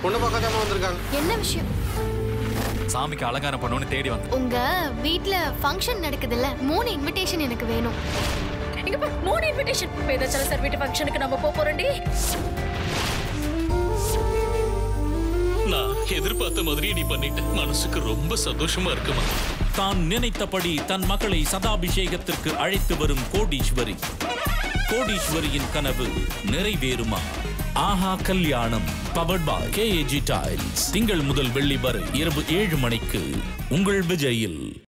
பொண்ணு பார்க்காம வந்திருக்காங்க என்ன விஷயம் சாமிக்கு அலங்காரம் பண்ணணும்னு தேடி வந்தேன் உங்க வீட்ல ஃபங்க்ஷன் நடக்குதுல்ல மூணு இன்விடேஷன் எனக்கு வேணும் இங்க பாரு மூணு இன்விடேஷன் வேதாச்சல சார் வீட்டு ஃபங்க்ஷனுக்கு நம்ம போக போறோம்டி நான் எதிர்பார்த்த மாதிரி நீ பண்ணிட்ட மனசுக்கு ரொம்ப சந்தோஷமா இருக்குமா தான் நினைத்தபடி தன் மகளை சதாபிஷேகத்திற்கு அழைத்து வரும் கோடீஸ்வரி கோடீஸ்வரியின் கனவு நிறைவேறுமா ஆஹா கல்யாணம் பவர்ட் பாய் கேஏஜி டைல்ஸ் திங்கள் முதல் வெள்ளி வரை இரவு ஏழு மணிக்கு உங்கள் விஜயில்